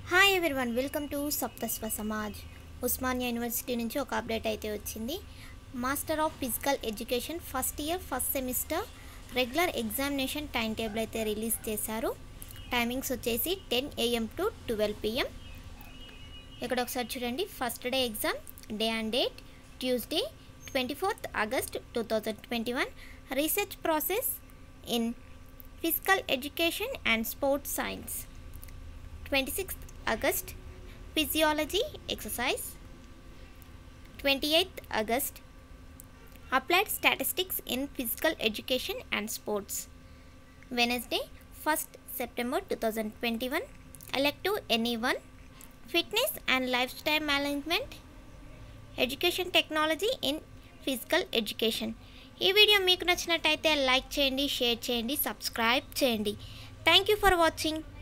hi everyone welcome to Saptaswa Samaj Osmania university నుంచి ఒక update అయితే వచ్చింది master of physical education first year first semester regular examination time table అయితే release చేశారు timings వచ్చేసి ten AM to twelve PM ఇక్కడ ఒకసారి చూడండి first day exam day and date Tuesday twenty fourth August two thousand twenty one research process in physical education and sports science 26th August Physiology Exercise 28th August Applied Statistics in Physical Education and Sports Wednesday 1st September 2021 Elective NE1 Fitness and Lifestyle Management education technology in physical education ఈ video మీకు నచ్చినట్టయితే like చేయండి share చేయండి subscribe చేయండి thank you for watching